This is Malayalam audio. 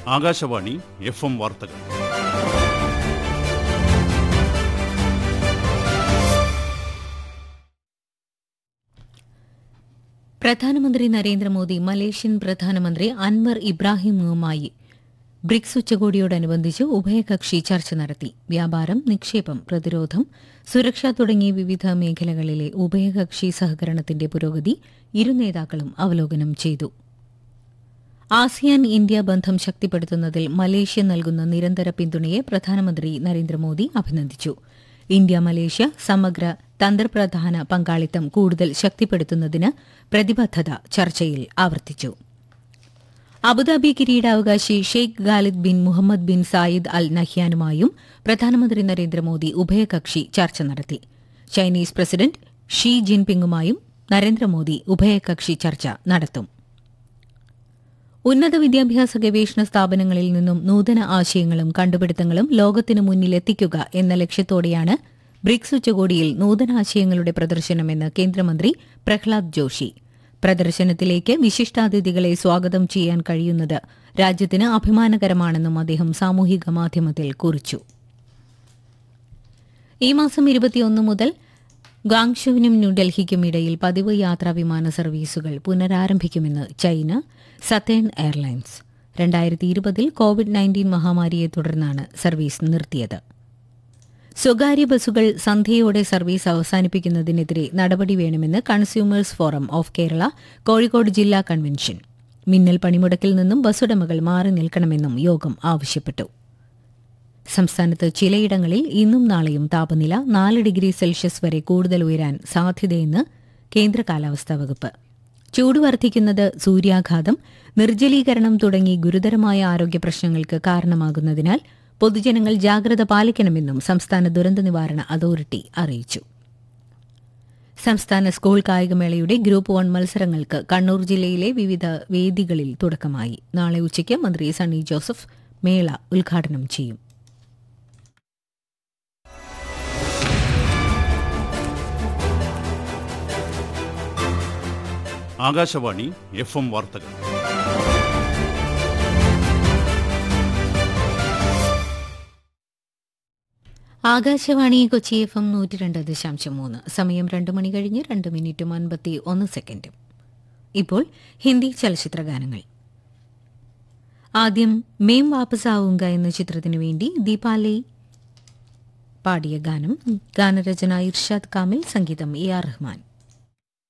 ആകാശവാണി എഫ് എം വാർത്തകൾ പ്രധാനമന്ത്രി നരേന്ദ്രമോദി മലേഷ്യൻ പ്രധാനമന്ത്രി അൻവർ ഇബ്രാഹിമുമായി ബ്രിക്സ് ഉച്ചകോടിയോടനുബന്ധിച്ച് ഉഭയകക്ഷി ചർച്ച നടത്തി വ്യാപാരം നിക്ഷേപം പ്രതിരോധം സുരക്ഷ തുടങ്ങിയ വിവിധ മേഖലകളിലെ ഉഭയകക്ഷി സഹകരണത്തിന്റെ പുരോഗതി ഇരു നേതാക്കളും അവലോകനം ചെയ്തു ആസിയാൻ ഇന്ത്യ ബന്ധം ശക്തിപ്പെടുത്തുന്നതിൽ മലേഷ്യ നൽകുന്ന നിരന്തര പിന്തുണയെ പ്രധാനമന്ത്രി നരേന്ദ്രമോദി അഭിനന്ദിച്ചു ഇന്ത്യ മലേഷ്യ സമഗ്ര തന്ത്രപ്രധാന പങ്കാളിത്തം കൂടുതൽ ശക്തിപ്പെടുത്തുന്നതിന് പ്രതിബദ്ധത ചർച്ചയിൽ ആവർത്തിച്ചു അബുദാബി കിരീടാവകാശി Sheikh Khalid bin Mohammed bin Zayed Al നഹ്യാനുമായും പ്രധാനമന്ത്രി നരേന്ദ്രമോദി ഉഭയകക്ഷി ചർച്ച നടത്തി ചൈനീസ് പ്രസിഡന്റ് ഷീ ജിൻപിങ്ങുമായും നരേന്ദ്രമോദി ഉഭയകക്ഷി ചർച്ച നടത്തും ഉന്നത വിദ്യാഭ്യാസ ഗവേഷണ സ്ഥാപനങ്ങളിൽ നിന്നും നൂതന ആശയങ്ങളും കണ്ടുപിടുത്തങ്ങളും ലോകത്തിനു മുന്നിലെത്തിക്കുക എന്ന ലക്ഷ്യത്തോടെയാണ് ബ്രിക്സ് ഉച്ചകോടിയിൽ നൂതനാശയങ്ങളുടെ പ്രദർശനമെന്ന് കേന്ദ്രമന്ത്രി പ്രഹ്ലാദ് ജോഷി പ്രദർശനത്തിലേക്ക് വിശിഷ്ടാതിഥികളെ സ്വാഗതം ചെയ്യാൻ കഴിയുന്നത് രാജ്യത്തിന് അഭിമാനകരമാണെന്നും അദ്ദേഹം സാമൂഹിക മാധ്യമത്തിൽ കുറിച്ചു ഈ മാസം ഇരുപത്തിയൊന്ന് മുതൽ ഗാങ്ഷുവിനും ന്യൂഡൽഹിക്കും ഇടയിൽ പതിവ് യാത്രാ വിമാന സർവീസുകൾ പുനരാരംഭിക്കുമെന്ന് ചൈന സത്തേൺ എയർലൈൻസ് രണ്ടായിരത്തി ഇരുപതിൽ കോവിഡ് നയൻറ്റീൻ മഹാമാരിയെ തുടർന്നാണ് സർവീസ് നിർത്തിയത് സ്വകാര്യ ബസ്സുകൾ സന്ധ്യയോടെ സർവീസ് അവസാനിപ്പിക്കുന്നതിനെതിരെ നടപടി വേണമെന്ന് consumers forum of Kerala Kozhikode ജില്ലാ കൺവെൻഷൻ മിന്നൽ പണിമുടക്കിൽ നിന്നും ബസ്സുടമകൾ മാറി നിൽക്കണമെന്നും യോഗം ആവശ്യപ്പെട്ടു സംസ്ഥാനത്ത് ചിലയിടങ്ങളിൽ ഇന്നും നാളെയും താപനില നാല് ഡിഗ്രി സെൽഷ്യസ് വരെ കൂടുതൽ ഉയരാൻ സാധ്യതയെന്ന് കേന്ദ്ര കാലാവസ്ഥാ വകുപ്പ് ചൂട് വർദ്ധിക്കുന്നത് സൂര്യാഘാതം നിർജ്ജലീകരണം തുടങ്ങി ഗുരുതരമായ ആരോഗ്യ പ്രശ്നങ്ങൾക്ക് കാരണമാകുന്നതിനാൽ പൊതുജനങ്ങൾ ജാഗ്രത പാലിക്കണമെന്നും സംസ്ഥാന ദുരന്ത നിവാരണ അതോറിറ്റി അറിയിച്ചു സംസ്ഥാന സ്കൂൾ കായികമേളയുടെ ഗ്രൂപ്പ് വൺ മത്സരങ്ങൾക്ക് കണ്ണൂർ ജില്ലയിലെ വിവിധ വേദികളിൽ തുടക്കമായി നാളെ ഉച്ചയ്ക്ക് മന്ത്രി സണ്ണി ജോസഫ് മേള ഉദ്ഘാടനം ചെയ്യും ആകാശവാണി എഫ് എം വാർത്തകൾ ആകാശവാണി കൊച്ചി എഫ് എം നൂറ്റി രണ്ട് ദശാംശം മൂന്ന് സമയം രണ്ട് മണി കഴിഞ്ഞ് രണ്ട് മിനിറ്റും അൻപത്തി ഒന്ന് സെക്കൻഡും ഇപ്പോൾ ഹിന്ദി ചലച്ചിത്ര ഗാനങ്ങൾ ആദ്യം മേം വാപ്പസ് ആവുങ്ക എന്ന ചിത്രത്തിനു വേണ്ടി ദീപാലി പാടിയ ഗാനം ഗാനരചന ഇർഷാദ് കാമിൽ സംഗീതം എ ആർ റഹ്മാൻ